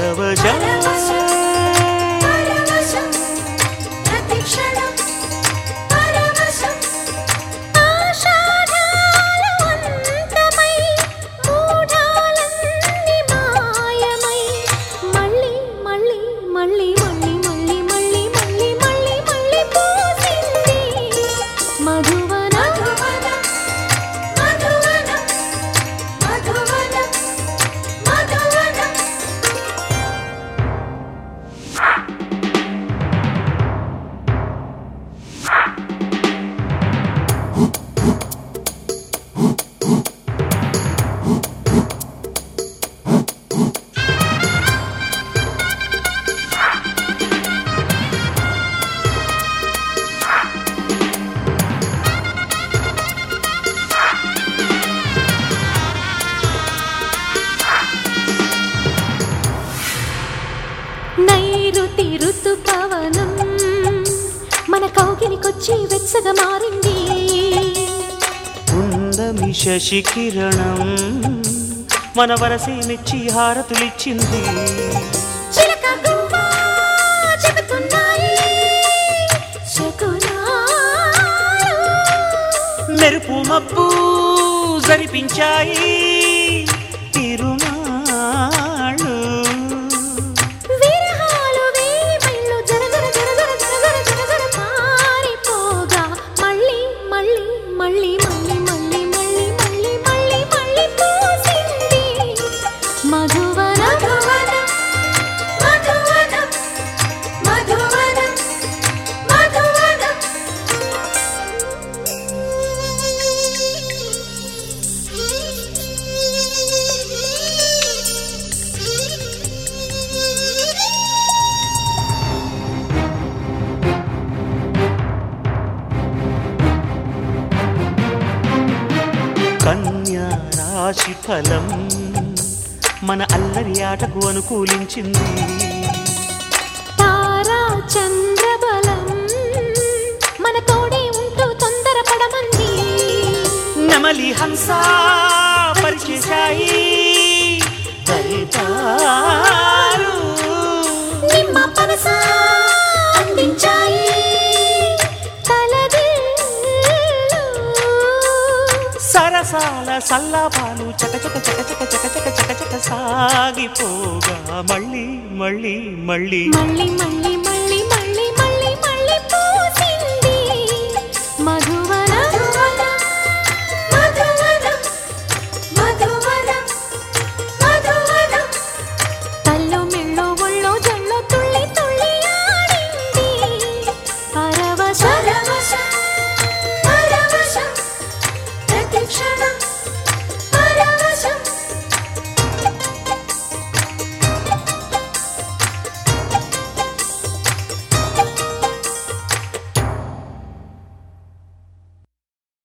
పరవశం పరవశం ప్రతిక్షణం పరవశం ఆషాఢాలు అంతమై మూఢాలన్నీ మాయమై మళ్ళీ మళ్ళీ మళ్ళీ మళ్ళీ మళ్ళీ మళ్ళీ మళ్ళీ మళ్ళీ మళ్ళీ పూసింది మధువన మధువన మధువన మధువన నైరుతి ఋతుపవనం మన కౌగిలికొచ్చి వెచ్చగా మారింది ఉందమి శశి కిరణం మన వరసే మెచ్చి హారతులిచ్చింది చిలక గువ్వ చెబుతున్నాయి శకునాలు. మెరుపు మబ్బు జరిపించాయి తిరునాళ్ళు విరహాలు వేయిమైళ్ళు జరజర జరజర జరజర జరజర పారిపోగా మళ్ళీ మళ్ళీ మళ్ళీ మళ్ళీ మళ్ళీ మళ్ళీ మళ్ళీ మళ్ళీ మళ్ళీ పూసింది మధువన మధువన మధువన మధువన కన్యా రాశి ఫలం మన అల్లరి ఆటకు అనుకూలించింది తారా చంద్రబలం మన తోడే ఉంటూ తొందరపడమంది నెమలి హంస పరిచేశాయి దళితారు నిమ్మ పనస అందించాయి తలదిల్లు. సరసాల సల్లాపాలు చకచక చకచక చకచక చకచక సాగిపోగా మళ్ళీ మళ్ళీ మళ్ళీ మళ్ళీ మళ్ళీ మళ్ళీ